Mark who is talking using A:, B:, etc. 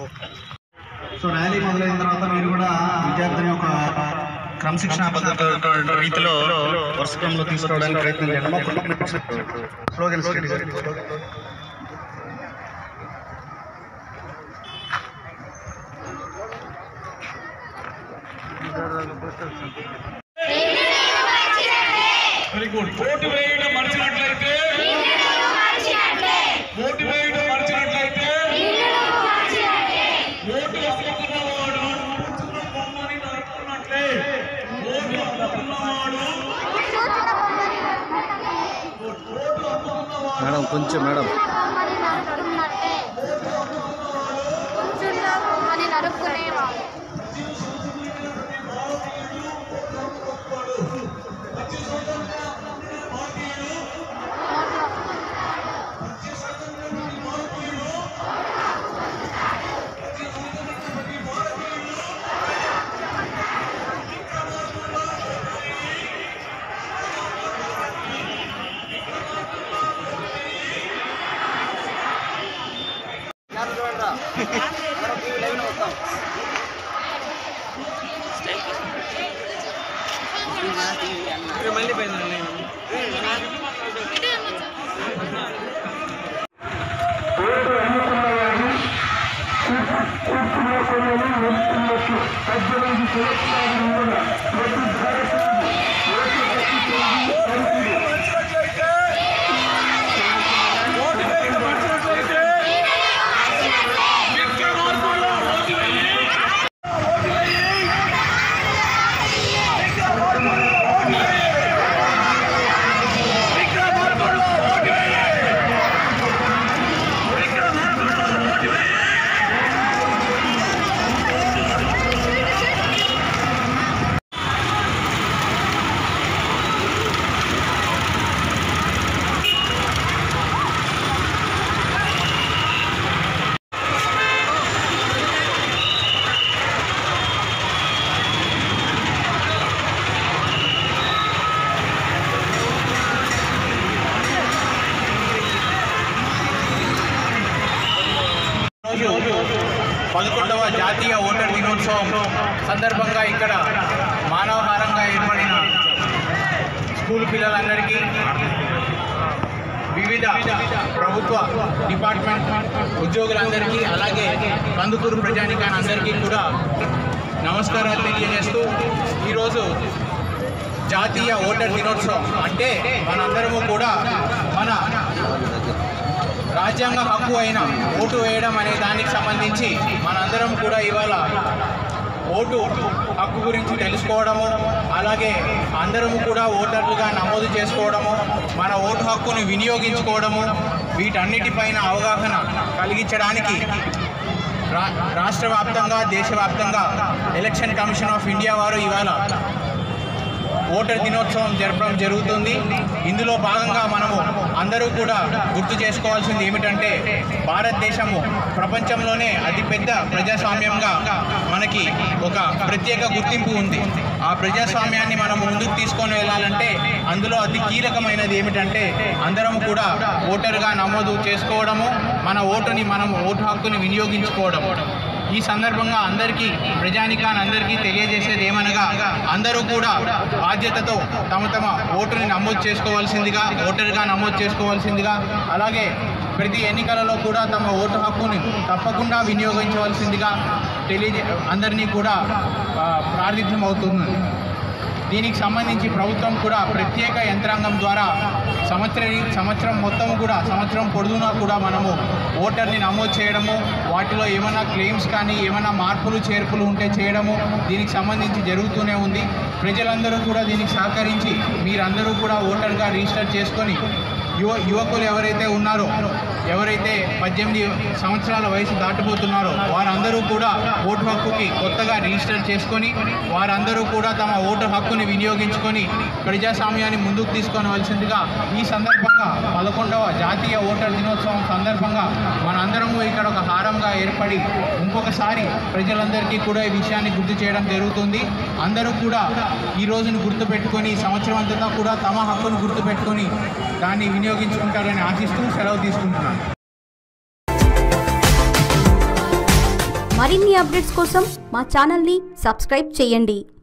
A: so rally మొదలైన తర్వాత మీరు కూడా విద్యార్థుల యొక్క క్రమశిక్షణ పద్ధతి రీతిలో వరుస క్రమంలో తీసుకురావడానికి ప్రయత్నం చేయండి స్లోగన్
B: వెరీ గుడ్ ఓటు వేయడం మర్చినట్లయితే ఓటు వేయడం మర్చినట్లయితే ఓటు అమ్ముకున్నవాడు కూర్చున్న బొమ్మని నరుకున్నట్లే ఓటు అమ్ముకున్నవాడు ఓటు అమ్ముకున్నవాడు
A: మేడం కొంచెం మేడం
C: అని నరుక్కునేవాడు
B: ఓటు వేయడం మర్చినట్లయితే విక్రమార్కుల్లో ఓటు వేయి ఓటు వేయి విక్రమార్కుల్లో ఓటు వేయి విక్రమార్కుల్లో ఓటు వేయి
D: రోజు పదకొండవ జాతీయ ఓటర్ దినోత్సవం సందర్భంగా ఇక్కడ మానవహారంగా ఏర్పడిన స్కూల్ పిల్లలందరికీ వివిధ ప్రభుత్వ డిపార్ట్మెంట్ ఉద్యోగులందరికీ అలాగే కందుకూరు ప్రజానికాన్ని అందరికీ కూడా నమస్కారాలు తెలియజేస్తూ ఈరోజు జాతీయ ఓటర్ దినోత్సవం అంటే మనందరము కూడా మన రాజ్యాంగ హక్కు అయిన ఓటు వేయడం అనే దానికి సంబంధించి మనందరం కూడా ఇవాళ ఓటు హక్కు గురించి తెలుసుకోవడము అలాగే అందరము కూడా ఓటర్లుగా నమోదు చేసుకోవడము మన ఓటు హక్కును వినియోగించుకోవడము వీటన్నిటిపైన అవగాహన కలిగించడానికి రా రాష్ట్ర వ్యాప్తంగా దేశవ్యాప్తంగా ఎలక్షన్ కమిషన్ ఆఫ్ ఇండియా వారు ఇవాళ ఓటర్ దినోత్సవం జరపడం జరుగుతుంది ఇందులో భాగంగా మనము అందరూ కూడా గుర్తు చేసుకోవాల్సింది ఏమిటంటే భారతదేశము ప్రపంచంలోనే అతిపెద్ద ప్రజాస్వామ్యంగా మనకి ఒక ప్రత్యేక గుర్తింపు ఉంది ఆ ప్రజాస్వామ్యాన్ని మనం ముందుకు తీసుకొని వెళ్ళాలంటే అందులో అతి కీలకమైనది ఏమిటంటే అందరం కూడా ఓటర్గా నమోదు చేసుకోవడము మన ఓటుని మనం ఓటు హక్కుని వినియోగించుకోవడము ఈ సందర్భంగా అందరికీ ప్రజానికాన్ని అందరికీ తెలియజేసేది ఏమనగా అందరూ కూడా బాధ్యతతో తమ తమ ఓటుని నమోదు చేసుకోవాల్సిందిగా ఓటర్గా నమోదు చేసుకోవాల్సిందిగా అలాగే ప్రతి ఎన్నికలలో కూడా తమ ఓటు హక్కుని తప్పకుండా వినియోగించవలసిందిగా తెలియజే అందరినీ కూడా ఆ, ప్రార్థించడం అవుతుంది దీనికి సంబంధించి ప్రభుత్వం కూడా ప్రత్యేక యంత్రాంగం ద్వారా సంవత్సర సంవత్సరం మొత్తం కూడా సంవత్సరం పొడుగునా కూడా మనము ఓటర్ని నమోదు చేయడము వాటిలో ఏమైనా క్లెయిమ్స్ కానీ ఏమైనా మార్పులు చేర్పులు ఉంటే చేయడము దీనికి సంబంధించి జరుగుతూనే ఉంది ప్రజలందరూ కూడా దీనికి సహకరించి మీరందరూ కూడా ఓటర్గా రిజిస్టర్ చేసుకొని యువ యువకులు ఎవరైతే ఉన్నారో ఎవరైతే పద్దెనిమిది సంవత్సరాల వయసు దాటిపోతున్నారో వారందరూ కూడా ఓటు హక్కుకి కొత్తగా రిజిస్టర్ చేసుకొని వారందరూ కూడా తమ ఓటు హక్కుని వినియోగించుకొని ప్రజాస్వామ్యాన్ని ముందుకు తీసుకొనవలసిందిగా ఈ సందర్భంగా పదకొండవ జాతీయ ఓటర్ దినోత్సవం సందర్భంగా మనందరము ఇక్కడ ఒక హారంగా ఏర్పడి ఇంకొకసారి ప్రజలందరికీ కూడా ఈ విషయాన్ని గుర్తు చేయడం జరుగుతుంది అందరూ కూడా ఈ రోజును గుర్తుపెట్టుకొని ఈ సంవత్సరం అంతా కూడా తమ హక్కును గుర్తుపెట్టుకొని దాన్ని వినియోగించుకుంటారని ఆశిస్తూ సెలవు తీసుకుంటున్నాను
E: మరిన్ని అప్డేట్స్ కోసం మా ఛానల్ని సబ్స్క్రైబ్ చేయండి